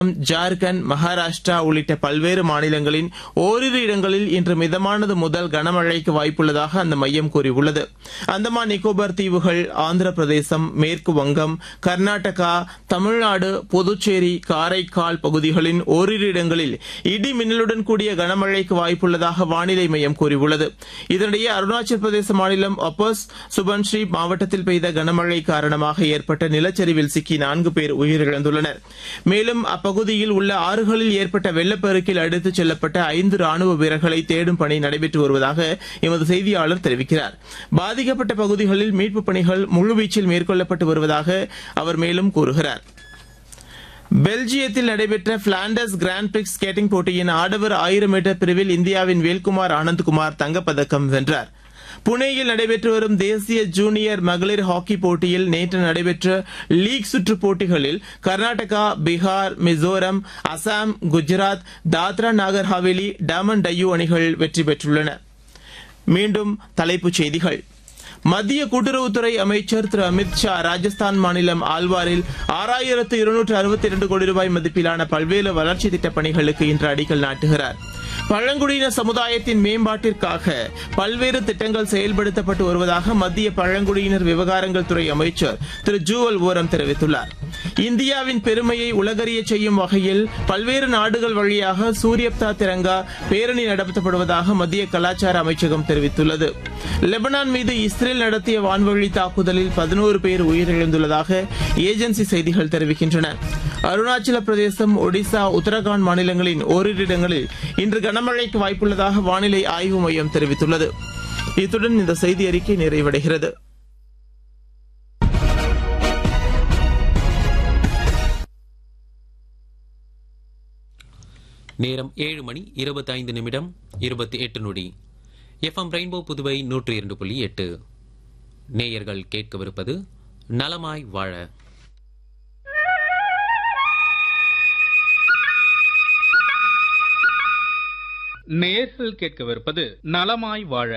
ஜார்க்கண்ட் மகாராஷ்டிரா உள்ளிட்ட பல்வேறு மாநிலங்களின் ஓரிரு இடங்களில் இன்று மிதமானது முதல் கனமழைக்கு வாய்ப்புள்ளதாக அந்த மையம் கூறியுள்ளது அந்தமான் நிக்கோபார் தீவுகள் ஆந்திர பிரதேசம் மேற்கு வங்கம் கர்நாடகா தமிழ்நாடு புதுச்சேரி காரைக்கால் பகுதிகளின் ஓரிரு இடங்களில் இடி மின்னலுடன் கூடிய கனமழைக்கு வாய்ப்புள்ளதாக வானிலை மையம் கூறியுள்ளது இதனிடையே அருணாச்சல பிரதேச மாநிலம் அப்போஸ் சுபன்ஸ்ரீ மாவட்டத்தில் பெய்த கனமழை காரணமாக ஏற்பட்ட நிலச்சரிவில் சிக்கி நான்கு பேர் உயிரிழந்துள்ளனர் மேலும் அப்பகுதியில் உள்ள ஆறுகளில் ஏற்பட்ட வெள்ளப்பெருக்கில் அடித்துச் செல்லப்பட்ட ஐந்து ராணுவ வீரர்களை தேடும் பணி நடைபெற்று வருவதாக எமது செய்தியாளர் தெரிவிக்கிறார் பாதிக்கப்பட்ட பகுதிகளில் மீட்புப் பணிகள் முழுவீச்சில் மேற்கொள்ளப்பட்டு வருவதாக அவர் மேலும் கூறுகிறார் பெல்ஜியத்தில் நடைபெற்ற பிளாண்டர்ஸ் கிராண்ட் பிரிக்ஸ் ஸ்கேட்டிங் போட்டியின் ஆடவர் ஆயிரம் மீட்டர் பிரிவில் இந்தியாவின் வேல்குமார் ஆனந்த்குமார் தங்கப்பதக்கம் வென்றார் புனேயில் நடைபெற்று வரும் தேசிய ஜூனியர் மகளிர் ஹாக்கி போட்டியில் நேற்று நடைபெற்ற லீக் சுற்று போட்டிகளில் கர்நாடகா பீகார் மிசோரம் அசாம் குஜராத் தாத்ரா நாகர் ஹவேலி டாமன் டையூ அணிகள் வெற்றி பெற்றுள்ளன மீண்டும் தலைப்புச் செய்திகள் மத்திய கூட்டுறவுத்துறை அமைச்சர் திரு அமித் ஷா ராஜஸ்தான் மாநிலம் ஆல்வாரில் ஆறாயிரத்து இருநூற்று அறுபத்தி இரண்டு கோடி ரூபாய் மதிப்பிலான பல்வேறு வளர்ச்சி திட்டப் பணிகளுக்கு இன்று அடிக்கல் நாட்டுகிறார் பழங்குடியின சமுதாயத்தின் மேம்பாட்டிற்காக பல்வேறு திட்டங்கள் செயல்படுத்தப்பட்டு வருவதாக மத்திய பழங்குடியினர் விவகாரங்கள் துறை அமைச்சர் திரு ஜூவல் ஓரம் தெரிவித்துள்ளார் இந்தியாவின் பெருமையை உலகறிய செய்யும் வகையில் பல்வேறு நாடுகள் வழியாக சூரியப்தா திரங்கா பேரணி நடத்தப்படுவதாக மத்திய கலாச்சார அமைச்சகம் தெரிவித்துள்ளது லெபனான் மீது இஸ்ரேல் நடத்திய வான்வழி தாக்குதலில் பதினோரு பேர் உயிரிழந்துள்ளதாக ஏஜென்சி செய்திகள் தெரிவிக்கின்றன அருணாச்சல பிரதேசம் ஒடிசா உத்தரகாண்ட் மாநிலங்களின் ஓரிரு இடங்களில் இன்று கனமழைக்கு வாய்ப்புள்ளதாக வானிலை ஆய்வு மையம் தெரிவித்துள்ளது இத்துடன் இந்த செய்தி அறிக்கை நிறைவடைகிறது நேரம் ஏழு மணி இருபத்தைந்து நிமிடம் இருபத்தி எட்டு நொடி எஃப்எம் ரெயின்போ புதுவை நூற்றி இரண்டு புள்ளி எட்டு நேயர்கள் கேட்கவிருப்பது நலமாய் வாழ நேர்கள் கேட்கவிருப்பது நலமாய் வாழ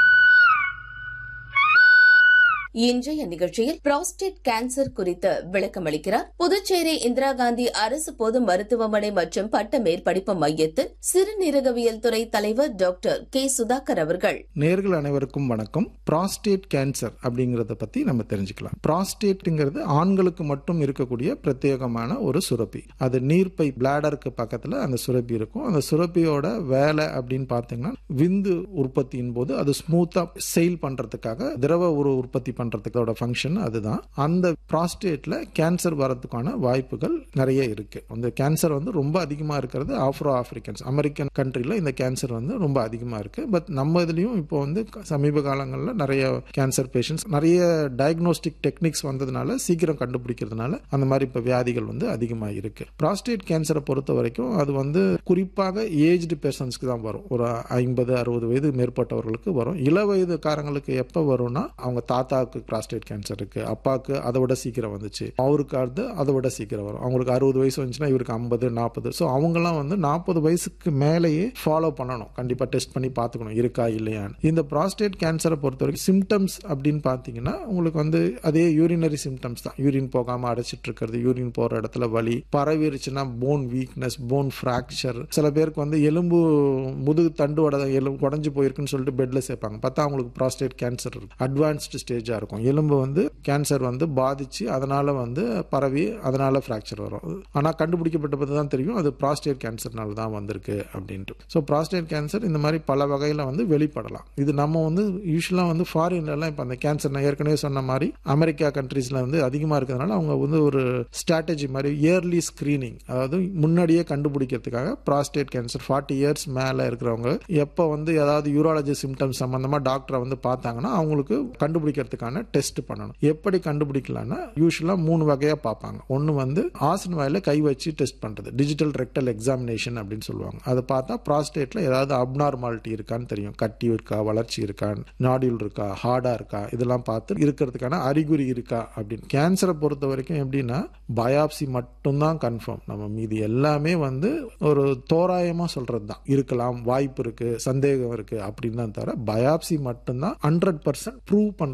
இன்றைய நிகழ்ச்சியில் புரோஸ்டேட் கேன்சர் குறித்து விளக்கமளிக்கிறார் புதுச்சேரி இந்திரா காந்தி அரசு பொது மருத்துவமனை மற்றும் பட்ட மேற்படிப்பு மையத்தில் சிறுநீரகவியல் துறை தலைவர் டாக்டர் கே சுதாகர் அவர்கள் நேர்கள் அனைவருக்கும் வணக்கம் ப்ராஸ்டேட் கேன்சர் அப்படிங்கறத பத்தி நம்ம தெரிஞ்சுக்கலாம் ப்ராஸ்டேட்ங்கிறது ஆண்களுக்கு மட்டும் இருக்கக்கூடிய பிரத்யேகமான ஒரு சுரப்பி அது நீர்ப்பை பிளாடருக்கு பக்கத்துல அந்த சுரப்பி இருக்கும் அந்த சுரப்பியோட வேலை அப்படின்னு பார்த்தீங்கன்னா விந்து உற்பத்தியின் போது அது ஸ்மூத்தா செயல் பண்றதுக்காக திரவ உரு உற்பத்தி பண்றதுக்கோட ஃபங்க்ஷன் அதுதான் அந்த ப்ராஸ்டேட்ல கேன்சர் வரதுக்கான வாய்ப்புகள் நிறைய இருக்கு அந்த கேன்சர் வந்து ரொம்ப அதிகமா இருக்கிறது ஆப்ரோ ஆப்பிரிக்கன்ஸ் அமெரிக்கன் கண்ட்ரில இந்த கேன்சர் வந்து ரொம்ப அதிகமா இருக்கு பட் நம்ம இதுலயும் இப்போ வந்து சமீப காலங்களில் நிறைய கேன்சர் பேஷண்ட்ஸ் நிறைய டயக்னோஸ்டிக் டெக்னிக்ஸ் வந்ததுனால சீக்கிரம் கண்டுபிடிக்கிறதுனால அந்த மாதிரி இப்போ வியாதிகள் வந்து அதிகமாக இருக்கு ப்ராஸ்டேட் கேன்சரை பொறுத்த வரைக்கும் அது வந்து குறிப்பாக ஏஜ்டு பெர்சன்ஸ்க்கு தான் வரும் ஒரு ஐம்பது அறுபது வயது மேற்பட்டவர்களுக்கு வரும் இள வயதுக்காரங்களுக்கு எப்போ வரும்னா அவங்க தாத்தாவுக்கு ப்ராஸ்டேட் கேன்சர் இருக்கு அப்பாவுக்கு அதை விட சீக்கிரம் வந்துச்சு அவருக்கு அடுத்து அதை விட சீக்கிரம் வரும் அவங்களுக்கு அறுபது வயசு வந்துச்சுன்னா இவருக்கு ஐம்பது நாற்பது ஸோ அவங்கெல்லாம் வந்து நாற்பது வயசுக்கு மேலேயே ஃபாலோ பண்ணணும் கண்டிப்பாக டெஸ்ட் பண்ணி பார்த்துக்கணும் இருக்கா இல்லையான்னு இந்த ப்ராஸ்டேட் கேன்சரை பொறுத்த வரைக்கும் சிம்டம்ஸ் அப்படின்னு பார்த்தீங்கன்னா உங்களுக்கு வந்து அதே யூரினரி சிம்டம்ஸ் தான் யூரின் போகாமல் அடைச்சிட்டு இருக்கிறது யூரின் போகிற இடத்துல வலி பரவிருச்சுன்னா போன் வீக்னஸ் போன் ஃப்ராக்சர் சில பேருக்கு வந்து எலும்பு முதுகு தண்டு உட எலும்பு உடஞ்சு போயிருக்குன்னு சொல்லிட்டு பெட்ல சேர்ப்பாங்க பார்த்தா அவங்களுக்கு ப்ராஸ்டேட் கேன்சர் இருக்கு அட்வான்ஸ்டு ஸ்டேஜாக இருக்கும் எலும்பு வந்து கேன்சர் வந்து பாதிச்சு அதனால வந்து பரவி அதனால ஃப்ராக்சர் வரும் ஆனால் கண்டுபிடிக்கப்பட்ட தான் தெரியும் அது ப்ராஸ்டேட் கேன்சர்னால தான் வந்திருக்கு அப்படின்ட்டு ஸோ ப்ராஸ்டேட் கேன்சர் இந்த மாதிரி பல வகையில் வந்து வெளிப்படலாம் இது நம்ம வந்து யூஸ்வலாக வந்து ஃபாரின்லலாம் இப்போ அந்த கேன்சர் நான் ஏற்கனவே சொன்ன மாதிரி அமெரிக்கா கண்ட்ரீஸில் வந்து அதிகமாக இருக்கிறதுனால அவங்க வந்து ஒரு ஸ்ட்ராட்டஜி மாதிரி இயர்லி ஸ்க்ரீனிங் அதாவது முன்னாடியே கண்டுபிடிக்கிறதுக்காக ப்ராஸ்டேட் கேன்சர் ஃபார்ட்டி இயர்ஸ் மேலே இருக்கிறவங்க எப்போ வந்து ஏதாவது யூராலஜி சிம்டம்ஸ் சம்மந்தமாக டாக்டரை வந்து பார்த்தாங்கன்னா அவங்களுக்கு கண்டுபிடிக்கிறதுக்கான டெஸ்ட் பண்ணணும் எப்படி கண்டுபிடிக்கலாம்னா யூஸ்வலாக மூணு வகையாக பார்ப்பாங்க ஒன்று வந்து ஆசன் வாயில கை வச்சு டெஸ்ட் பண்ணுறது டிஜிட்டல் ரெக்டல் எக்ஸாமினேஷன் அப்படின்னு சொல்லுவாங்க அதை பார்த்தா ப்ராஸ்டேட்டில் ஏதாவது அப்நார்மாலிட்டி இருக்கான்னு தெரியும் கட்டி இருக்கா வளர்ச்சி இருக்கா நாடியூல் இருக்கா ஹார்டாக இருக்கா இதெல்லாம் பார்த்து இருக்கிறதுக்கான அறிகுறி இருக்கா அப்படின்னு கேன்சரை பொறுத்த வரைக்கும் எப்படின்னா பயாப்சி மட்டும்தான் கன்ஃபார்ம் நம்ம மீதி எல்லாமே வந்து ஒரு தோராயமாக சொல்கிறது தான் இருக்கலாம் வாய்ப்பு இருக்கு சந்தேகம் இருக்கு அப்படின்னு தான் தவிர பயாப்சி மட்டும்தான் ஹண்ட்ரட் பர்சன்ட் ப்ரூவ் பண்ணுறதுக்கு இது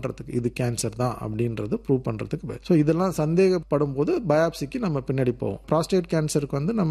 இது கேன்சர் தான் அப்படின்றது ப்ரூவ் பண்றதுக்கு ஸோ இதெல்லாம் சந்தேகப்படும் போது பயாப்சிக்கு நம்ம பின்னாடி போவோம் ப்ராஸ்டேட் கேன்சருக்கு வந்து நம்ம